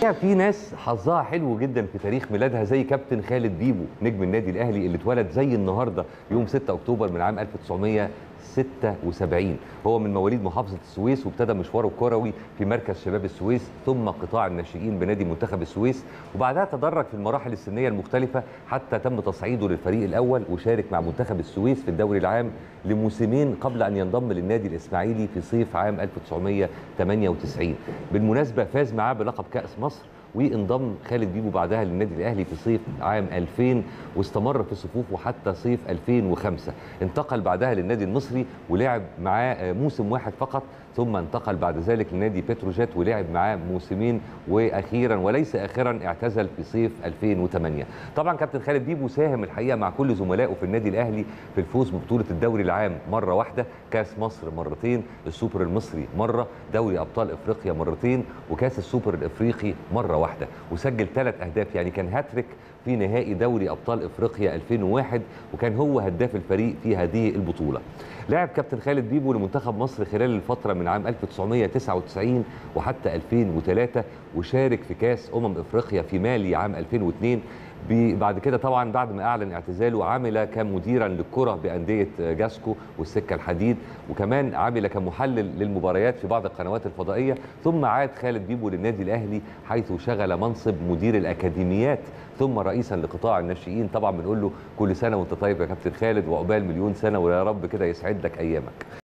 الحقيقه في ناس حظها حلو جدا في تاريخ ميلادها زي كابتن خالد بيبو نجم النادي الاهلي اللي اتولد زي النهارده يوم 6 اكتوبر من عام 1976 هو من مواليد محافظه السويس وابتدى مشواره الكروي في مركز شباب السويس ثم قطاع الناشئين بنادي منتخب السويس وبعدها تدرج في المراحل السنيه المختلفه حتى تم تصعيده للفريق الاول وشارك مع منتخب السويس في الدوري العام لموسمين قبل ان ينضم للنادي الاسماعيلي في صيف عام 1998 بالمناسبه فاز معاه بلقب كاس مصر وانضم خالد بيبو بعدها للنادي الاهلي في صيف عام 2000 واستمر في صفوفه حتى صيف 2005 انتقل بعدها للنادي المصري ولعب معاه موسم واحد فقط ثم انتقل بعد ذلك لنادي بتروجيت ولعب معاه موسمين واخيرا وليس اخرا اعتزل في صيف 2008 طبعا كابتن خالد بيبو ساهم الحقيقه مع كل زملائه في النادي الاهلي في الفوز ببطوله الدوري العام مره واحده كاس مصر مرتين السوبر المصري مره دوري ابطال افريقيا مرتين وكاس السوبر الافريقي مره واحده وسجل ثلاث اهداف يعني كان هاتريك في نهائي دوري ابطال افريقيا 2001 وكان هو هداف الفريق في هذه البطوله لعب كابتن خالد بيبو لمنتخب مصر خلال الفتره من عام 1999 وحتى 2003 وشارك في كاس امم افريقيا في مالي عام 2002 بعد كده طبعا بعد ما اعلن اعتزاله عمل كمديرا للكره بانديه جاسكو والسكه الحديد وكمان عمل كمحلل للمباريات في بعض القنوات الفضائيه ثم عاد خالد بيبو للنادي الاهلي حيث شغل منصب مدير الاكاديميات ثم رئيسا لقطاع الناشئين طبعا بنقول له كل سنه وانت طيب يا كابتن خالد وعقبال مليون سنه ويا رب كده يسعد لك ايامك